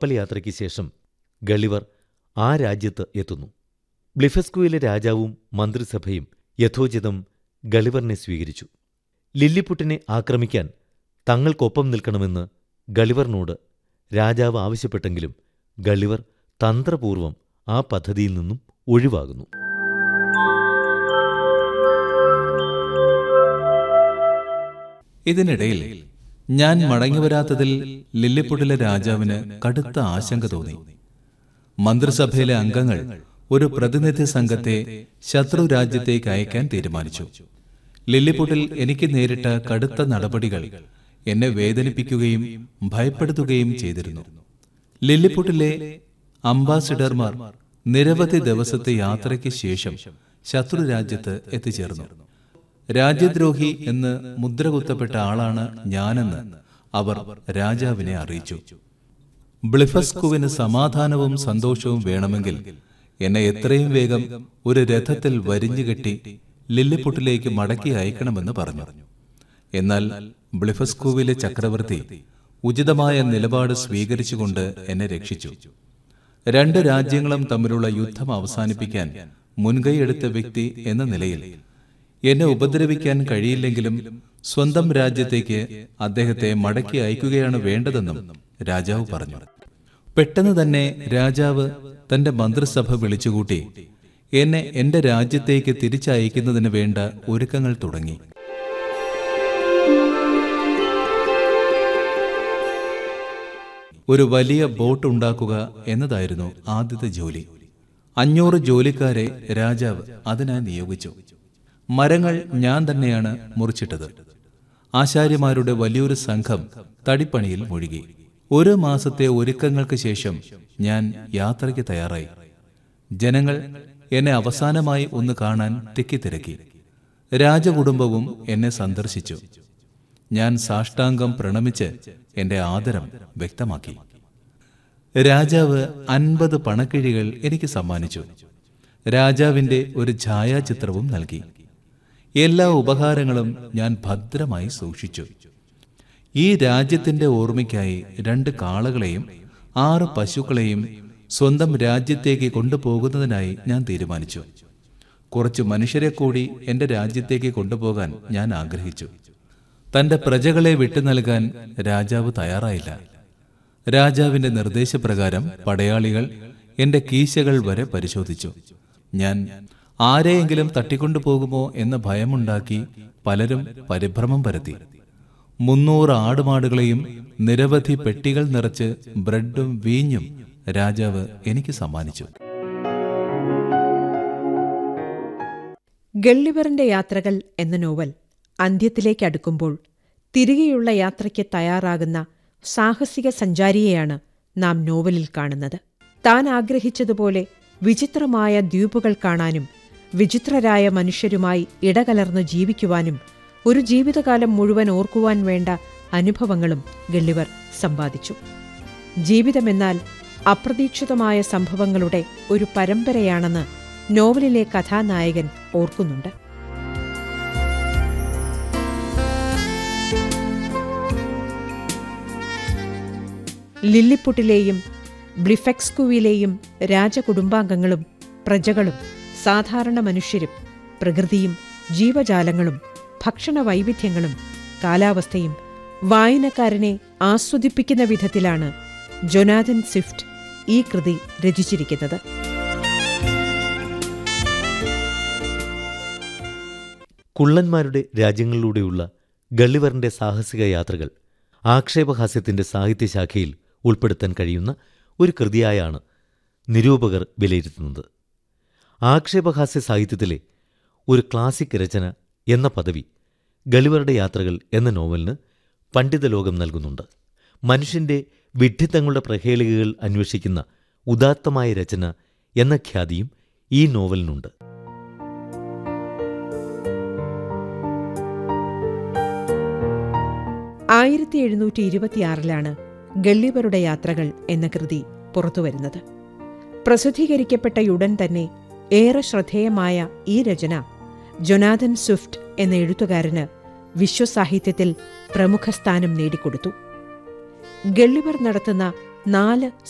കപ്പൽ യാത്രയ്ക്ക് ശേഷം ഗളിവർ ആ രാജ്യത്ത് എത്തുന്നു ബ്ലിഫസ്കുവിലെ രാജാവും മന്ത്രിസഭയും യഥോചിതം ഗളിവറിനെ സ്വീകരിച്ചു ലില്ലിപുട്ടിനെ ആക്രമിക്കാൻ തങ്ങൾക്കൊപ്പം നിൽക്കണമെന്ന് ഗളിവറിനോട് രാജാവ് ആവശ്യപ്പെട്ടെങ്കിലും ഗളിവർ തന്ത്രപൂർവം ആ പദ്ധതിയിൽ നിന്നും ഒഴിവാകുന്നു ഇതിനിടയിൽ ഞാൻ മടങ്ങിവരാത്തതിൽ ലില്ലിപ്പുട്ടിലെ രാജാവിന് കടുത്ത ആശങ്ക തോന്നി മന്ത്രിസഭയിലെ അംഗങ്ങൾ ഒരു പ്രതിനിധി സംഘത്തെ ശത്രു രാജ്യത്തേക്ക് അയക്കാൻ തീരുമാനിച്ചു ലില്ലിപ്പുട്ടിൽ എനിക്ക് നേരിട്ട കടുത്ത നടപടികൾ എന്നെ വേദനിപ്പിക്കുകയും ഭയപ്പെടുത്തുകയും ചെയ്തിരുന്നു ലില്ലിപ്പുട്ടിലെ അംബാസിഡർമാർ നിരവധി ദിവസത്തെ യാത്രയ്ക്ക് ശേഷം ശത്രു രാജ്യത്ത് എത്തിച്ചേർന്നു രാജ്യദ്രോഹി എന്ന് മുദ്ര കുത്തപ്പെട്ട ആളാണ് ഞാനെന്ന് അവർ രാജാവിനെ അറിയിച്ചു ബ്ലിഫസ്കുവിന് സമാധാനവും സന്തോഷവും വേണമെങ്കിൽ എന്നെ എത്രയും വേഗം ഒരു രഥത്തിൽ വരിഞ്ഞുകെട്ടി ലില്ലിപുട്ടിലേക്ക് മടക്കി അയക്കണമെന്ന് പറഞ്ഞു എന്നാൽ ബ്ലിഫസ്കുവിലെ ചക്രവർത്തി ഉചിതമായ നിലപാട് സ്വീകരിച്ചുകൊണ്ട് എന്നെ രക്ഷിച്ചു രണ്ട് രാജ്യങ്ങളും തമ്മിലുള്ള യുദ്ധം അവസാനിപ്പിക്കാൻ മുൻകൈയെടുത്ത വ്യക്തി എന്ന നിലയിൽ എന്നെ ഉപദ്രവിക്കാൻ കഴിയില്ലെങ്കിലും സ്വന്തം രാജ്യത്തേക്ക് അദ്ദേഹത്തെ മടക്കി അയക്കുകയാണ് വേണ്ടതെന്നും രാജാവ് പറഞ്ഞു പെട്ടെന്ന് തന്നെ രാജാവ് തന്റെ മന്ത്രിസഭ വിളിച്ചുകൂട്ടി എന്നെ എന്റെ രാജ്യത്തേക്ക് തിരിച്ചയക്കുന്നതിന് വേണ്ട ഒരുക്കങ്ങൾ തുടങ്ങി ഒരു വലിയ ബോട്ട് ഉണ്ടാക്കുക എന്നതായിരുന്നു ആദ്യത്തെ ജോലി അഞ്ഞൂറ് ജോലിക്കാരെ രാജാവ് അതിനായി നിയോഗിച്ചു മരങ്ങൾ ഞാൻ തന്നെയാണ് മുറിച്ചിട്ടത് ആശാര്യമാരുടെ വലിയൊരു സംഘം തടിപ്പണിയിൽ മുഴുകി ഒരു മാസത്തെ ഒരുക്കങ്ങൾക്ക് ശേഷം ഞാൻ യാത്രയ്ക്ക് തയ്യാറായി ജനങ്ങൾ എന്നെ അവസാനമായി ഒന്ന് കാണാൻ തിക്കിത്തിരക്കി രാജകുടുംബവും എന്നെ സന്ദർശിച്ചു ഞാൻ സാഷ്ടാംഗം പ്രണമിച്ച് എന്റെ ആദരം വ്യക്തമാക്കി രാജാവ് അൻപത് പണക്കിഴികൾ എനിക്ക് സമ്മാനിച്ചു രാജാവിന്റെ ഒരു ഛായാചിത്രവും നൽകി എല്ലാ ഉപഹാരങ്ങളും ഞാൻ ഭദ്രമായി സൂക്ഷിച്ചു ഈ രാജ്യത്തിന്റെ ഓർമ്മയ്ക്കായി രണ്ട് കാളകളെയും ആറ് പശുക്കളെയും സ്വന്തം രാജ്യത്തേക്ക് കൊണ്ടുപോകുന്നതിനായി ഞാൻ തീരുമാനിച്ചു കുറച്ച് മനുഷ്യരെ കൂടി എന്റെ രാജ്യത്തേക്ക് കൊണ്ടുപോകാൻ ഞാൻ ആഗ്രഹിച്ചു തന്റെ പ്രജകളെ വിട്ടു നൽകാൻ രാജാവ് തയ്യാറായില്ല രാജാവിന്റെ നിർദ്ദേശപ്രകാരം പടയാളികൾ എന്റെ കീശകൾ വരെ പരിശോധിച്ചു ഞാൻ ആരെയെങ്കിലും തട്ടിക്കൊണ്ടുപോകുമോ എന്ന ഭയമുണ്ടാക്കി പലരും പരിഭ്രമം പരത്തി മുന്നൂറ് ആടുമാടുകളെയും നിരവധി പെട്ടികൾ നിറച്ച് ബ്രെഡും വീഞ്ഞും രാജാവ് എനിക്ക് സമ്മാനിച്ചു ഗള്ളിവറിന്റെ യാത്രകൾ എന്ന നോവൽ അന്ത്യത്തിലേക്ക് അടുക്കുമ്പോൾ തിരികെയുള്ള യാത്രയ്ക്ക് തയ്യാറാകുന്ന സാഹസിക സഞ്ചാരിയെയാണ് നാം നോവലിൽ കാണുന്നത് താൻ ആഗ്രഹിച്ചതുപോലെ വിചിത്രമായ ദ്വീപുകൾ കാണാനും വിചിത്രരായ മനുഷ്യരുമായി ഇടകലർന്ന് ജീവിക്കുവാനും ഒരു ജീവിതകാലം മുഴുവൻ ഓർക്കുവാൻ വേണ്ട അനുഭവങ്ങളും ഗള്ളിവർ സമ്പാദിച്ചു ജീവിതമെന്നാൽ അപ്രതീക്ഷിതമായ സംഭവങ്ങളുടെ ഒരു പരമ്പരയാണെന്ന് നോവലിലെ കഥാനായകൻ ഓർക്കുന്നുണ്ട് ലില്ലിപ്പുട്ടിലെയും ബ്ലിഫെക്സ്കുവിലെയും രാജകുടുംബാംഗങ്ങളും പ്രജകളും സാധാരണ മനുഷ്യരും പ്രകൃതിയും ജീവജാലങ്ങളും ഭക്ഷണ വൈവിധ്യങ്ങളും കാലാവസ്ഥയും വായനക്കാരനെ ആസ്വദിപ്പിക്കുന്ന വിധത്തിലാണ് ജൊനാഥൻ സ്വിഫ്റ്റ് ഈ കൃതി രചിച്ചിരിക്കുന്നത് കുള്ളന്മാരുടെ രാജ്യങ്ങളിലൂടെയുള്ള ഗള്ളിവറിന്റെ സാഹസിക യാത്രകൾ ആക്ഷേപഹാസ്യത്തിന്റെ സാഹിത്യശാഖയിൽ ഉൾപ്പെടുത്താൻ കഴിയുന്ന ഒരു കൃതിയായാണ് നിരൂപകർ വിലയിരുത്തുന്നത് ആക്ഷേപഹാസ്യ സാഹിത്യത്തിലെ ഒരു ക്ലാസിക് രചന എന്ന പദവി ഗളിവറുടെ യാത്രകൾ എന്ന നോവലിന് പണ്ഡിതലോകം നൽകുന്നുണ്ട് മനുഷ്യന്റെ വിഡ്ഢിത്തങ്ങളുടെ പ്രഹേളികകൾ അന്വേഷിക്കുന്ന ഉദാത്തമായ രചന എന്ന ഖ്യാതിയും ഈ നോവലിനുണ്ട് ആയിരത്തി എഴുന്നൂറ്റി ഇരുപത്തിയാറിലാണ് ഗള്ളിവറുടെ യാത്രകൾ എന്ന കൃതി പുറത്തുവരുന്നത് പ്രസിദ്ധീകരിക്കപ്പെട്ടയുടൻ തന്നെ ഏറെ ശ്രദ്ധേയമായ ഈ രചന ജൊനാഥൻ സ്വിഫ്റ്റ് എന്ന എഴുത്തുകാരന് വിശ്വസാഹിത്യത്തിൽ പ്രമുഖ സ്ഥാനം നേടിക്കൊടുത്തു ഗള്ളിവർ നടത്തുന്ന നാല്